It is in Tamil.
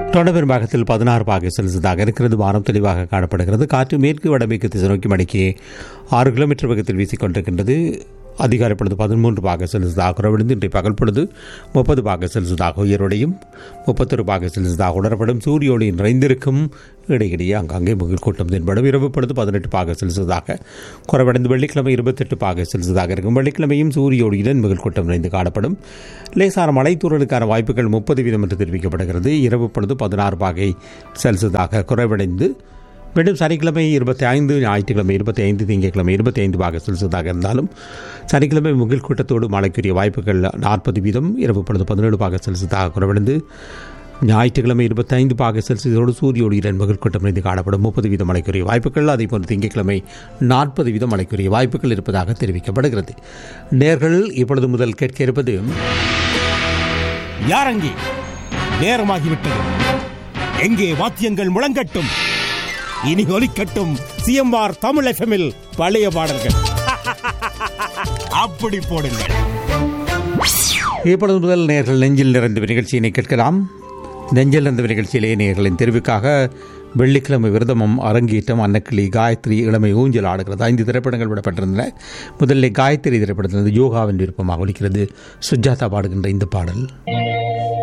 தொடர் பெரும்பாகத்தில் பதினாறு பாகை செல்சியஸாக இருக்கிறது வானம் தெளிவாக காணப்படுகிறது காற்று மேற்கு வடமேற்கு திசை நோக்கி மணிக்கு ஆறு கிலோமீட்டர் வேகத்தில் வீசிக்கொண்டிருக்கின்றது அதிகாலை பொழுது பதிமூன்று பாக செல்சியஸாக குறைவடைந்து இன்றைய பகல் பொழுது முப்பது பாக செல்சியஸாக உயர்வடையும் முப்பத்தொரு பாக செல்சியஸாக உணரப்படும் சூரிய ஒளி நிறைந்திருக்கும் இடையிடையே அங்கங்கே முகில் கூட்டம் தென்படும் இரவு பொழுது பதினெட்டு பாக செல்சியஸாக குறைவடைந்து வெள்ளிக்கிழமை இருபத்தெட்டு பாக செல்சியஸாக இருக்கும் வெள்ளிக்கிழமையும் சூரிய ஒளியுடன் முகில் கூட்டம் நிறைந்து காணப்படும் லேசான மழைத்தூரலுக்கான வாய்ப்புகள் முப்பது வீதம் என்று தெரிவிக்கப்படுகிறது இரவு பொழுது பதினாறு பாகை செல்சியஸாக குறைவடைந்து மீண்டும் சனிக்கிழமை இருபத்தி ஐந்து ஞாயிற்றுக்கிழமை இருபத்தி ஐந்து திங்கட்கிழமை இருபத்தி ஐந்து பாக செல்சியஸாக இருந்தாலும் சனிக்கிழமை முகில் கூட்டத்தோடு மழைக்குரிய வாய்ப்புகள் நாற்பது வீதம் இரவு பொழுது பதினேழு பாக செல்சியஸாக குறைவடைந்து ஞாயிற்றுக்கிழமை இருபத்தைந்து பாக செல்சியஸோடு சூரிய ஒளியுடன் முகில் கூட்டம் இருந்து காணப்படும் முப்பது வீதம் மழைக்குரிய வாய்ப்புகள் அதே போன்று திங்கட்கிழமை நாற்பது வீதம் மழைக்குரிய வாய்ப்புகள் இருப்பதாக தெரிவிக்கப்படுகிறது நேர்கள் இப்பொழுது முதல் கேட்க இருப்பது யாரங்கே நேரமாகிவிட்டது எங்கே வாத்தியங்கள் முழங்கட்டும் இனி ஒலிக்கட்டும் சிஎம்ஆர் தமிழ் எஃப்எம்மில் பழைய பாடல்கள் அப்படி போடுங்கள் இப்பொழுது முதல் நேர்கள் நெஞ்சில் நிறைந்த நிகழ்ச்சியினை கேட்கலாம் நெஞ்சில் நிறைந்த நிகழ்ச்சியிலே நேர்களின் தெரிவுக்காக வெள்ளிக்கிழமை விரதமும் அரங்கேற்றம் அன்னக்கிளி காயத்ரி இளமை ஊஞ்சல் ஆடுகிறது ஐந்து திரைப்படங்கள் விடப்பட்டிருந்தன முதலில் காயத்ரி திரைப்படத்திலிருந்து யோகாவின் விருப்பமாக ஒலிக்கிறது சுஜாதா பாடுகின்ற இந்த பாடல்